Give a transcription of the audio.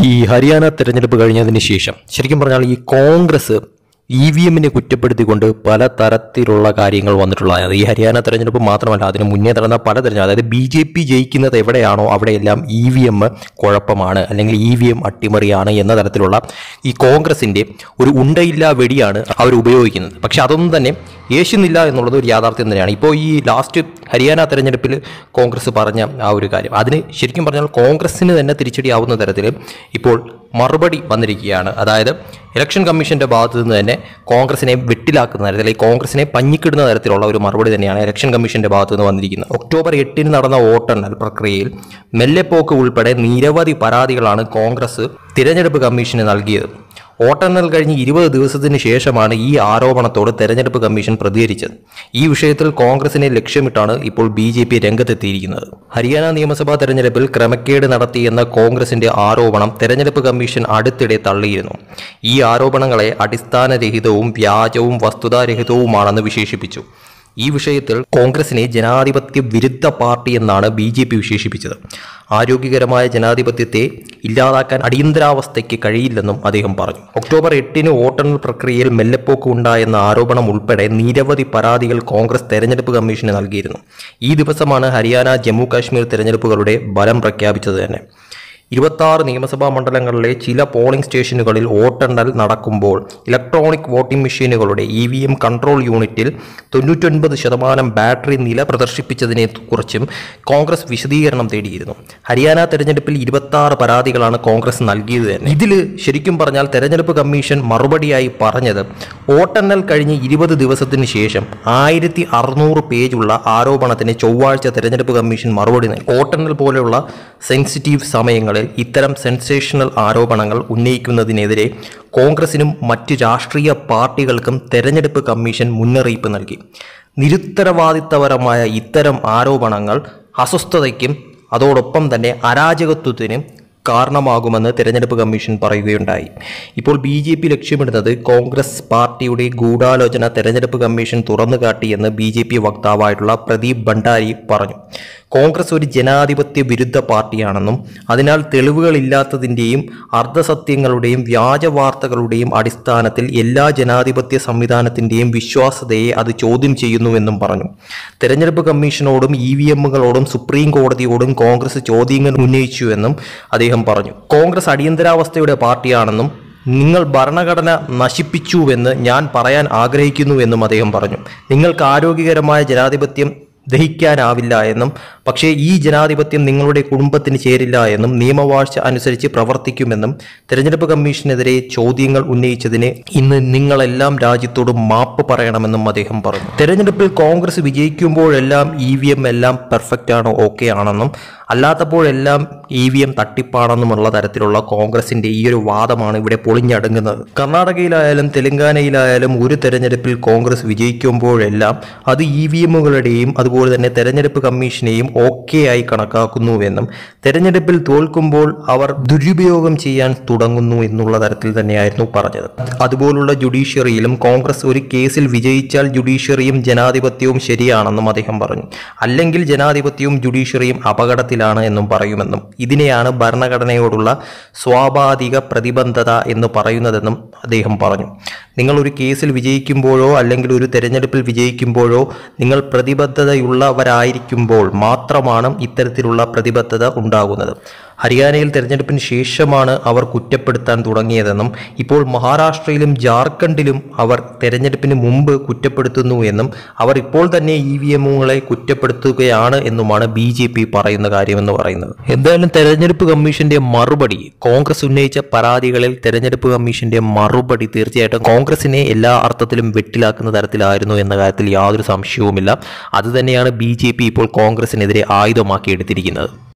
ഈ ഹരിയാന തെരഞ്ഞെടുപ്പ് കഴിഞ്ഞതിന് ശേഷം ശരിക്കും പറഞ്ഞാൽ ഈ കോൺഗ്രസ് ഇ വി എമ്മിനെ കുറ്റപ്പെടുത്തിക്കൊണ്ട് പല തരത്തിലുള്ള കാര്യങ്ങൾ വന്നിട്ടുള്ളതാണ് ഈ ഹരിയാന തെരഞ്ഞെടുപ്പ് മാത്രമല്ല അതിന് മുന്നേ നടന്ന പല തെരഞ്ഞെടുപ്പ് അതായത് ബി ജെ പി ജയിക്കുന്നത് എവിടെയാണോ അവിടെയെല്ലാം ഇ വി എം കുഴപ്പമാണ് അല്ലെങ്കിൽ ഇ വി എം അട്ടിമറിയാണ് എന്ന തരത്തിലുള്ള ഈ കോൺഗ്രസിൻ്റെ ഒരു ഉണ്ടയില്ല വെടിയാണ് അവർ ഉപയോഗിക്കുന്നത് പക്ഷെ അതൊന്നും തന്നെ യേശുന്നില്ല എന്നുള്ളത് ഒരു യാഥാർത്ഥ്യം തന്നെയാണ് ഇപ്പോൾ ഈ ലാസ്റ്റ് ഹരിയാന തെരഞ്ഞെടുപ്പിൽ കോൺഗ്രസ് പറഞ്ഞ ആ ഒരു കാര്യം അതിന് ശരിക്കും പറഞ്ഞാൽ കോൺഗ്രസ്സിന് തന്നെ തിരിച്ചടിയാവുന്ന തരത്തിൽ ഇപ്പോൾ മറുപടി വന്നിരിക്കുകയാണ് അതായത് ഇലക്ഷൻ കമ്മീഷന്റെ ഭാഗത്തു നിന്ന് തന്നെ കോൺഗ്രസിനെ വെട്ടിലാക്കുന്ന തരത്തിൽ അല്ലെങ്കിൽ കോൺഗ്രസിനെ പഞ്ഞിക്കിടുന്ന തരത്തിലുള്ള ഒരു മറുപടി തന്നെയാണ് ഇലക്ഷൻ കമ്മീഷന്റെ ഭാഗത്തു നിന്ന് വന്നിരിക്കുന്നത് ഒക്ടോബർ എട്ടിന് നടന്ന വോട്ടെണ്ണൽ പ്രക്രിയയിൽ മെല്ലെപ്പോക്ക് ഉൾപ്പെടെ നിരവധി പരാതികളാണ് കോൺഗ്രസ് തിരഞ്ഞെടുപ്പ് കമ്മീഷന് നൽകിയത് വോട്ടെണ്ണൽ കഴിഞ്ഞ് ഇരുപത് ദിവസത്തിന് ശേഷമാണ് ഈ ആരോപണത്തോട് തെരഞ്ഞെടുപ്പ് കമ്മീഷൻ പ്രതികരിച്ചത് ഈ വിഷയത്തിൽ കോൺഗ്രസിനെ ലക്ഷ്യമിട്ടാണ് ഇപ്പോൾ ബി ജെ പി രംഗത്തെത്തിയിരിക്കുന്നത് ഹരിയാന നിയമസഭാ തെരഞ്ഞെടുപ്പിൽ ക്രമക്കേട് നടത്തിയെന്ന കോൺഗ്രസിന്റെ ആരോപണം തെരഞ്ഞെടുപ്പ് കമ്മീഷൻ അടുത്തിടെ തള്ളിയിരുന്നു ഈ ആരോപണങ്ങളെ അടിസ്ഥാനരഹിതവും വ്യാജവും വസ്തുതാരഹിതവുമാണെന്ന് വിശേഷിപ്പിച്ചു ഈ വിഷയത്തിൽ കോൺഗ്രസിനെ ജനാധിപത്യ വിരുദ്ധ പാർട്ടി എന്നാണ് ബി ജെ പി വിശേഷിപ്പിച്ചത് ആരോഗ്യകരമായ ജനാധിപത്യത്തെ ഇല്ലാതാക്കാൻ അടിയന്തരാവസ്ഥയ്ക്ക് കഴിയില്ലെന്നും അദ്ദേഹം പറഞ്ഞു ഒക്ടോബർ എട്ടിന് വോട്ടെണ്ണൽ പ്രക്രിയയിൽ മെല്ലെപ്പോക്ക് ഉണ്ടായെന്ന ആരോപണം ഉൾപ്പെടെ നിരവധി പരാതികൾ കോൺഗ്രസ് തെരഞ്ഞെടുപ്പ് കമ്മീഷന് നൽകിയിരുന്നു ഈ ദിവസമാണ് ഹരിയാന ജമ്മു കാശ്മീർ തെരഞ്ഞെടുപ്പുകളുടെ ഫലം പ്രഖ്യാപിച്ചത് തന്നെ ഇരുപത്താറ് നിയമസഭാ മണ്ഡലങ്ങളിലെ ചില പോളിംഗ് സ്റ്റേഷനുകളിൽ വോട്ടെണ്ണൽ നടക്കുമ്പോൾ ഇലക്ട്രോണിക് വോട്ടിംഗ് മെഷീനുകളുടെ ഇ വി എം കൺട്രോൾ യൂണിറ്റിൽ തൊണ്ണൂറ്റൊൻപത് ശതമാനം ബാറ്ററി നില പ്രദർശിപ്പിച്ചതിനെ കുറിച്ചും കോൺഗ്രസ് വിശദീകരണം തേടിയിരുന്നു ഹരിയാന തെരഞ്ഞെടുപ്പിൽ ഇരുപത്താറ് പരാതികളാണ് കോൺഗ്രസ് നൽകിയത് തന്നെ ഇതിൽ ശരിക്കും പറഞ്ഞാൽ തെരഞ്ഞെടുപ്പ് കമ്മീഷൻ മറുപടിയായി പറഞ്ഞത് വോട്ടെണ്ണൽ കഴിഞ്ഞ് ഇരുപത് ദിവസത്തിന് ശേഷം ആയിരത്തി അറുന്നൂറ് പേജുള്ള ആരോപണത്തിന് ചൊവ്വാഴ്ച തെരഞ്ഞെടുപ്പ് കമ്മീഷൻ മറുപടി നൽകി വോട്ടെണ്ണൽ പോലെയുള്ള സെൻസിറ്റീവ് സമയങ്ങളിൽ ഇത്തരം സെൻസേഷണൽ ആരോപണങ്ങൾ ഉന്നയിക്കുന്നതിനെതിരെ കോൺഗ്രസിനും മറ്റ് രാഷ്ട്രീയ പാർട്ടികൾക്കും തെരഞ്ഞെടുപ്പ് കമ്മീഷൻ മുന്നറിയിപ്പ് നൽകി നിരുത്തരവാദിത്തപരമായ ഇത്തരം ആരോപണങ്ങൾ അസ്വസ്ഥതയ്ക്കും അതോടൊപ്പം തന്നെ അരാജകത്വത്തിനും കാരണമാകുമെന്ന് തെരഞ്ഞെടുപ്പ് കമ്മീഷൻ പറയുകയുണ്ടായി ഇപ്പോൾ ബി ജെ പി ലക്ഷ്യമിടുന്നത് കോൺഗ്രസ് പാർട്ടിയുടെ ഗൂഢാലോചന തെരഞ്ഞെടുപ്പ് കമ്മീഷൻ തുറന്നു കാട്ടിയെന്ന് ബി ജെ പി വക്താവായിട്ടുള്ള പ്രദീപ് ഭണ്ഡാരി പറഞ്ഞു കോൺഗ്രസ് ഒരു ജനാധിപത്യ വിരുദ്ധ പാർട്ടിയാണെന്നും അതിനാൽ തെളിവുകളില്ലാത്തതിൻ്റെയും അർദ്ധസത്യങ്ങളുടെയും വ്യാജ വാർത്തകളുടെയും അടിസ്ഥാനത്തിൽ എല്ലാ ജനാധിപത്യ സംവിധാനത്തിൻ്റെയും വിശ്വാസ്യതയെ അത് ചോദ്യം ചെയ്യുന്നുവെന്നും പറഞ്ഞു തെരഞ്ഞെടുപ്പ് കമ്മീഷനോടും ഇ വി എമ്മുകളോടും സുപ്രീം കോടതിയോടും കോൺഗ്രസ് ചോദ്യങ്ങൾ ഉന്നയിച്ചുവെന്നും അദ്ദേഹം പറഞ്ഞു കോൺഗ്രസ് അടിയന്തരാവസ്ഥയുടെ പാർട്ടിയാണെന്നും നിങ്ങൾ ഭരണഘടന നശിപ്പിച്ചുവെന്ന് ഞാൻ പറയാൻ ആഗ്രഹിക്കുന്നുവെന്നും അദ്ദേഹം പറഞ്ഞു നിങ്ങൾക്ക് ആരോഗ്യകരമായ ജനാധിപത്യം ദഹിക്കാനാവില്ല എന്നും പക്ഷേ ഈ ജനാധിപത്യം നിങ്ങളുടെ കുടുംബത്തിന് ചേരില്ല എന്നും നിയമവാഴ്ച അനുസരിച്ച് പ്രവർത്തിക്കുമെന്നും തെരഞ്ഞെടുപ്പ് കമ്മീഷനെതിരെ ചോദ്യങ്ങൾ ഉന്നയിച്ചതിന് ഇന്ന് നിങ്ങളെല്ലാം രാജ്യത്തോട് മാപ്പ് പറയണമെന്നും അദ്ദേഹം പറഞ്ഞു തെരഞ്ഞെടുപ്പിൽ കോൺഗ്രസ് വിജയിക്കുമ്പോഴെല്ലാം ഇ വി എം എല്ലാം പെർഫെക്റ്റ് ആണോ ഓക്കെ ആണെന്നും അല്ലാത്തപ്പോഴെല്ലാം ഇ വി എം തട്ടിപ്പാണെന്നുമുള്ള തരത്തിലുള്ള കോൺഗ്രസിന്റെ ഈ ഒരു വാദമാണ് ഇവിടെ പൊളിഞ്ഞടുങ്ങുന്നത് കർണാടകയിലായാലും തെലങ്കാനയിലായാലും ഒരു തെരഞ്ഞെടുപ്പിൽ കോൺഗ്രസ് വിജയിക്കുമ്പോഴെല്ലാം അത് ഇ വി എമ്മുകളുടെയും അതുപോലെ തന്നെ തെരഞ്ഞെടുപ്പ് കമ്മീഷനെയും ഓക്കെ ആയി കണക്കാക്കുന്നുവെന്നും തെരഞ്ഞെടുപ്പിൽ തോൽക്കുമ്പോൾ അവർ ദുരുപയോഗം ചെയ്യാൻ തുടങ്ങുന്നു എന്നുള്ള തരത്തിൽ തന്നെയായിരുന്നു പറഞ്ഞത് അതുപോലുള്ള ജുഡീഷ്യറിയിലും കോൺഗ്രസ് ഒരു കേസിൽ വിജയിച്ചാൽ ജുഡീഷ്യറിയും ജനാധിപത്യവും ശരിയാണെന്നും അദ്ദേഹം പറഞ്ഞു അല്ലെങ്കിൽ ജനാധിപത്യവും ജുഡീഷ്യറിയും അപകടത്തിലാണ് എന്നും പറയുമെന്നും ഇതിനെയാണ് ഭരണഘടനയോടുള്ള സ്വാഭാവിക പ്രതിബദ്ധത എന്ന് പറയുന്നതെന്നും അദ്ദേഹം പറഞ്ഞു നിങ്ങൾ ഒരു കേസിൽ വിജയിക്കുമ്പോഴോ അല്ലെങ്കിൽ ഒരു തെരഞ്ഞെടുപ്പിൽ വിജയിക്കുമ്പോഴോ നിങ്ങൾ പ്രതിബദ്ധതയുള്ളവരായിരിക്കുമ്പോൾ മാത്രമാണ് ഇത്തരത്തിലുള്ള പ്രതിബദ്ധത ഉണ്ടാകുന്നത് ഹരിയാനയിൽ തെരഞ്ഞെടുപ്പിന് ശേഷമാണ് അവർ കുറ്റപ്പെടുത്താൻ തുടങ്ങിയതെന്നും ഇപ്പോൾ മഹാരാഷ്ട്രയിലും ജാർഖണ്ഡിലും അവർ തെരഞ്ഞെടുപ്പിന് മുമ്പ് കുറ്റപ്പെടുത്തുന്നു എന്നും അവർ ഇപ്പോൾ തന്നെ ഇ വി എമ്മുകളെ കുറ്റപ്പെടുത്തുകയാണ് എന്നുമാണ് ബി ജെ പി പറയുന്ന കാര്യമെന്ന് പറയുന്നത് എന്തായാലും തെരഞ്ഞെടുപ്പ് കമ്മീഷന്റെ മറുപടി കോൺഗ്രസ് ഉന്നയിച്ച പരാതികളിൽ തെരഞ്ഞെടുപ്പ് കമ്മീഷന്റെ മറുപടി തീർച്ചയായിട്ടും കോൺഗ്രസിനെ എല്ലാ അർത്ഥത്തിലും വെട്ടിലാക്കുന്ന തരത്തിലായിരുന്നു എന്ന കാര്യത്തിൽ യാതൊരു സംശയവുമില്ല അതുതന്നെയാണ് ബി ഇപ്പോൾ കോൺഗ്രസിനെതിരെ ആയുധമാക്കി എടുത്തിരിക്കുന്നത്